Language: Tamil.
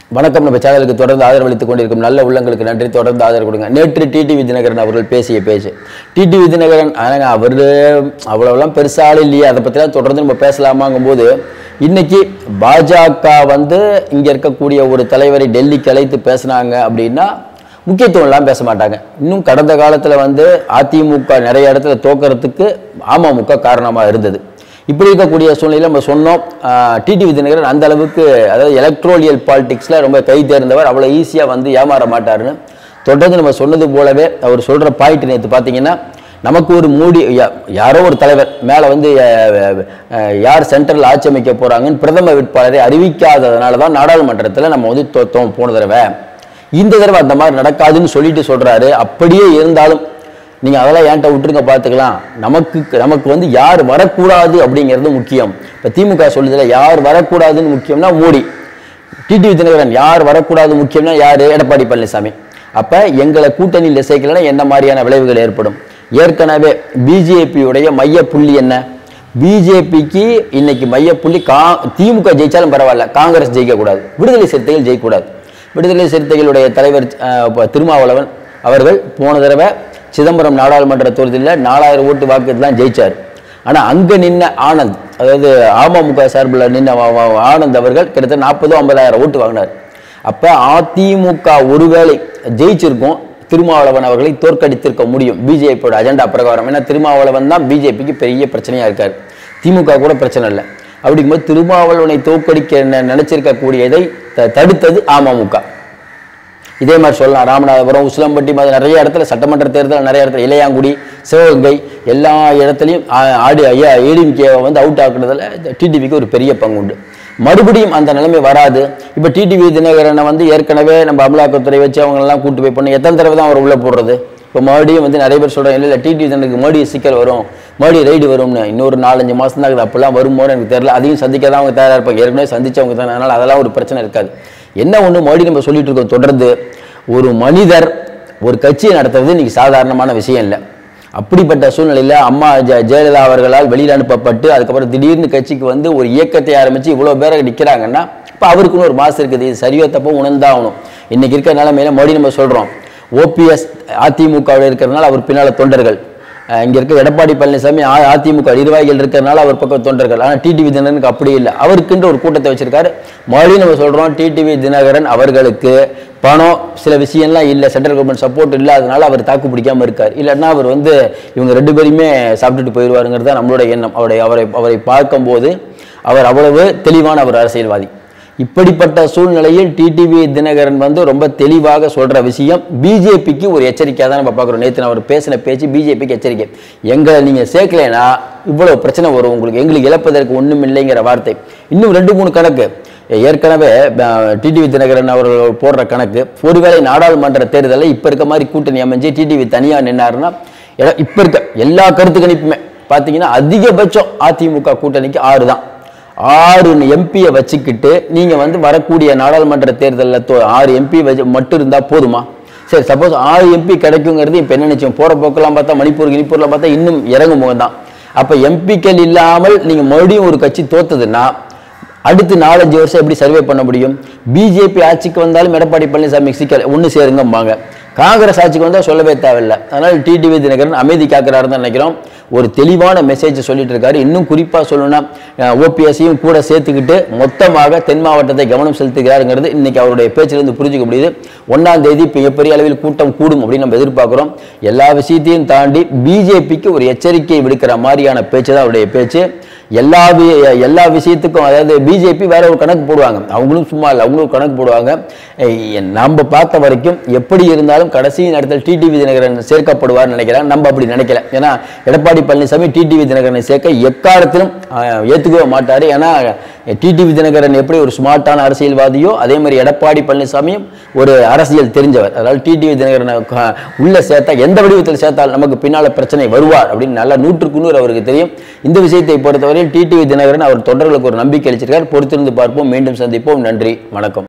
வணக்கம் நம்ம சேனலுக்கு தொடர்ந்து ஆதரவளித்துக் கொண்டிருக்கும் நல்ல உள்ளங்களுக்கு நன்றி தொடர்ந்து ஆதரவு கொடுங்க நேற்று டிடிவி தினகரன் அவர்கள் பேசிய பேச்சு டிடிவி தினகரன் ஆனாங்க அவர் அவ்வளோலாம் பெருசாலும் இல்லையே அதை பற்றிலாம் தொடர்ந்து நம்ம பேசலாமாங்கும் போது இன்னைக்கு பாஜக வந்து இங்கே இருக்கக்கூடிய ஒரு தலைவரை டெல்லிக்கு அழைத்து பேசுனாங்க அப்படின்னா முக்கியத்துவம்லாம் பேச மாட்டாங்க இன்னும் கடந்த காலத்தில் வந்து அதிமுக நிறைய இடத்துல தோக்கறதுக்கு அமமுக காரணமாக இருந்தது இப்படி இருக்கக்கூடிய சூழ்நிலையில் நம்ம சொன்னோம் டிடிவி தினகரன் அந்த அளவுக்கு அதாவது எலக்ட்ரோலியல் பாலிடிக்ஸில் ரொம்ப கை தேர்ந்தவர் அவ்வளோ ஈஸியாக வந்து ஏமாற மாட்டாருன்னு தொடர்ந்து நம்ம சொன்னது போலவே அவர் சொல்கிற பாயிண்ட் நேற்று பார்த்தீங்கன்னா நமக்கு ஒரு மூடி யா- யாரோ ஒரு தலைவர் மேலே வந்து அஹ், அஹ், யார் சென்ட்ரல் ஆட்சி அமைக்க போகிறாங்கன்னு பிரதம வேட்பாளரை அறிவிக்காததுனால தான் நாடாளுமன்றத்தில் நம்ம வந்து தோத்தோம் போன தடவை இந்த தடவை அந்த மாதிரி நடக்காதுன்னு சொல்லிட்டு சொல்கிறாரு அப்படியே இருந்தாலும் நீங்கள் அதெல்லாம் ஏன்ட்ட விட்டுருங்க பார்த்துக்கலாம் நமக்கு நமக்கு வந்து யார் வரக்கூடாது அப்படிங்கிறது முக்கியம் இப்போ திமுக சொல்லுதுல யார் வரக்கூடாதுன்னு முக்கியம்னா மோடி டிடிவி தினகரன் யார் வரக்கூடாது முக்கியம்னா யார் எடப்பாடி பழனிசாமி அப்போ எங்களை கூட்டணியில் சேர்க்கலன்னா என்ன மாதிரியான விளைவுகள் ஏற்படும் ஏற்கனவே பிஜேபியுடைய மைய புள்ளி என்ன பிஜேபிக்கு இன்னைக்கு மைய புள்ளி கா திமுக ஜெயிச்சாலும் பரவாயில்ல காங்கிரஸ் ஜெயிக்கக்கூடாது விடுதலை சிறுத்தைகள் ஜெயிக்கக்கூடாது விடுதலை சிறுத்தைகளுடைய தலைவர் அஹ், இப்ப திருமாவளவன் அவர்கள் போன தடவை சிதம்பரம் நாடாளுமன்ற தொகுதியில் நாலாயிரம் ஓட்டு வாக்குதான் ஜெயிச்சார் ஆனால் அங்கே நின்ன ஆனந்த் அதாவது அமமுக சார்பில் நின்ன வ- வ- ஆனந்த் அவர்கள் கிட்டத்தட்ட நாற்பதோ ஐம்பதாயிரம் ஓட்டு வாங்கினார் அப்போ அதிமுக ஒருவேளை ஜெயிச்சிருக்கும் திருமாவளவன் அவர்களை தோற்கடித்திருக்க முடியும் பிஜேபியோட அஜெண்டா பிரகாரம் ஏன்னா திருமாவளவன் தான் பிஜேபிக்கு பெரிய பிரச்சனையாக இருக்கார் திமுக கூட பிரச்சனை இல்லை அப்படிங்கும்போது திருமாவளவனை தோற்கடிக்க நெ- நினைச்சிருக்கக்கூடியதை த- தடுத்தது அமமுக இதே மாதிரி சொல்லலாம் ராமநாதபுரம் உசிலம்பட்டி மாதிரி நிறைய இடத்துல சட்டமன்ற தேர்தல் நிறைய இடத்துல இளையாங்குடி சிவகங்கை எல்லா இடத்துலையும் ஆ- ஆடி ஐயா ஏடிஎம்கேவை வந்து அவுட் ஆக்குறதுல டிடிவிக்கு ஒரு பெரிய பங்கு உண்டு மறுபடியும் அந்த நிலைமை வராது இப்போ டிடிவி தினகரனை வந்து ஏற்கனவே நம்ம அமலாக்கத்துறை வச்சு அவங்களெல்லாம் கூட்டு போய் பண்ணி எத்தனை தடவை தான் அவர் உள்ளே போடுறது இப்போ மறுபடியும் வந்து நிறைய பேர் சொல்கிறாங்க இல்லை இல்லை டிடிவி தினகருக்கு மறுபடியும் சிக்கல் வரும் மறுபடியும் ரைடு வரும்னு இன்னொரு நாலஞ்சு மாதம் தான் இருக்குது அப்போல்லாம் வருமோன்னு எனக்கு தெரியல அதையும் சந்திக்க தான் அவங்க தயாராக இருப்பாங்க ஏற்கனவே சந்திச்சவங்க தான் அதனால் அதெல்லாம் ஒரு பிரச்சனை இருக்காது என்ன ஒன்று மறுபடியும் நம்ம சொல்லிட்டு இருக்கோம் தொடர்ந்து ஒரு மனிதர் ஒரு கட்சியை நடத்துறது இன்னைக்கு சாதாரணமான விஷயம் இல்லை அப்படிப்பட்ட சூழ்நிலையில் அம்மா ஜெ ஜெயலலிதா அவர்களால் வெளியில் அனுப்பப்பட்டு அதுக்கப்புறம் திடீர்னு கட்சிக்கு வந்து ஒரு இயக்கத்தை ஆரம்பித்து இவ்வளோ பேரை நிற்கிறாங்கன்னா இப்போ அவருக்குன்னு ஒரு மாசு இருக்குது இது சரியோ தப்போ உணர்ந்தாகணும் இன்னைக்கு இருக்கிற நிலைமையில மறுபடியும் நம்ம சொல்கிறோம் ஓபிஎஸ் அதிமுகவில் இருக்கிறதுனால அவர் பின்னால் தொண்டர்கள் அஹ் இங்க இருக்க எடப்பாடி பழனிசாமி அ- அதிமுக நிர்வாகிகள் இருக்கிறனால அவர் பக்கம் தொண்டர்கள் ஆனால் டிடிவி தினகரனுக்கு அப்படி இல்லை அவருக்குன்ற ஒரு கூட்டத்தை வச்சிருக்காரு மறுபடியும் நம்ம சொல்றோம் டிடிவி தினகரன் அவர்களுக்கு பணம் சில விஷயம்லாம் இல்லை சென்ட்ரல் கவர்மெண்ட் சப்போர்ட் இல்லாதனால அவர் தாக்கு பிடிக்காம இருக்கார் இல்லைன்னா அவர் வந்து இவங்க ரெண்டு பேருமே சாப்பிட்டுட்டு போயிடுவாருங்கிறது தான் நம்மளோட எண்ணம் அவருடைய அவரை அவரை பார்க்கும்போது அவர் அவ்வளவு தெளிவான ஒரு அரசியல்வாதி இப்படிப்பட்ட சூழ்நிலையில் டிடிவி தினகரன் வந்து ரொம்ப தெளிவாக சொல்ற விஷயம் பிஜேபிக்கு ஒரு எச்சரிக்கையாக தான் நம்ம பார்க்குறோம் நேற்று நான் அவர் பேசின பேச்சு பிஜேபிக்கு எச்சரிக்கை எங்களை நீங்க சேர்க்கலைன்னா இவ்வளவு பிரச்சனை வரும் உங்களுக்கு எங்களுக்கு இழப்பதற்கு ஒண்ணும் இல்லைங்கிற வார்த்தை இன்னும் ரெண்டு மூணு கணக்கு ஏற்கனவே டிடிவி தினகரன் அவர்கள் போடுற கணக்கு ஒருவேளை நாடாளுமன்ற தேர்தலில் இப்போ இருக்க மாதிரி கூட்டணி அமைஞ்சு டிடிவி தனியாக நின்னாருன்னா எ- இப்ப இருக்க எல்லா கருத்து கணிப்புமே பார்த்தீங்கன்னா அதிகபட்சம் அதிமுக கூட்டணிக்கு ஆறு தான் ஆறு எம்பியை வச்சுக்கிட்டு நீங்க வந்து வரக்கூடிய நாடாளுமன்ற தேர்தலில் ஆறு எம்பி வச்சு மட்டும் இருந்தா போதுமா சரி சப்போஸ் ஆறு எம்பி கிடைக்குங்கிறது இப்போ என்ன நிச்சயம் போற போக்கெல்லாம் பார்த்தா மணிப்பூர் கிணிப்பூர்ல பார்த்தா இன்னும் இறங்கும் முகம் தான் அப்ப எம்பிக்கள் இல்லாமல் நீங்க மறுபடியும் ஒரு கட்சி தோத்ததுன்னா அடுத்து நாலஞ்சு வருஷம் எப்படி சர்வே பண்ண முடியும் பிஜேபி ஆட்சிக்கு வந்தாலும் எடப்பாடி பழனிசாமி சிக்கல் ஒன்று சேருங்கம்பாங்க காங்கிரஸ் ஆட்சிக்கு வந்தால் சொல்லவே தேவையில்லை அதனால் டிடிவி தினகரன் அமைதி காக்கிறாருன்னு தான் நினைக்கிறோம் ஒரு தெளிவான மெசேஜ் சொல்லிட்டு இருக்காரு இன்னும் குறிப்பாக சொல்லணும்னா ஓபிஎஸ்ஸையும் கூட சேர்த்துக்கிட்டு மொத்தமாக தென் மாவட்டத்தை கவனம் செலுத்துகிறாருங்கிறது இன்னைக்கு அவருடைய பேச்சிலிருந்து புரிஞ்சுக்க முடியுது ஒன்றாம் தேதி மிகப்பெரிய அளவில் கூட்டம் கூடும் அப்படின்னு நம்ம எதிர்பார்க்குறோம் எல்லா விஷயத்தையும் தாண்டி பிஜேபிக்கு ஒரு எச்சரிக்கை விடுக்கிற மாதிரியான பேச்சு தான் அவருடைய பேச்சு எல்லா வி- எல்லா விஷயத்துக்கும் அதாவது பிஜேபி வேற ஒரு கணக்கு போடுவாங்க அவங்களும் சும்மா இல்லை அவங்களும் ஒரு கணக்கு போடுவாங்க எ- நம்ம பார்த்த வரைக்கும் எப்படி இருந்தாலும் கடைசி நேரத்தில் டிடிவி தினகரன் சேர்க்கப்படுவார்னு நினைக்கிறேன் நம்ம அப்படி நினைக்கல ஏன்னா எடப்பாடி பழனிசாமி டிடிவி தினகரனை சேர்க்க எக்காலத்திலும் ஆஹ், ஏத்துக்கவே மாட்டார் ஏன்னா டிடிவி தினகரன் எப்படி ஒரு ஸ்மார்ட்டான அரசியல்வாதியோ அதே மாதிரி எடப்பாடி பழனிசாமியும் ஒரு அரசியல் தெரிஞ்சவர் அதாவது டிடிவி தினகரனை க- உள்ள சேர்த்தா எந்த வடிவத்தில் சேர்த்தால் நமக்கு பின்னால பிரச்சனை வருவார் அப்படின்னு நல்லா நூற்றுக்கு நூறு அவருக்கு தெரியும் இந்த விஷயத்தை பொறுத்தவரையில் டிடிவி தினகரன் அவர் தொண்டர்களுக்கு ஒரு நம்பிக்கை அளிச்சிருக்கார் பொறுத்திருந்து பார்ப்போம் மீண்டும் சந்திப்போம் நன்றி வணக்கம்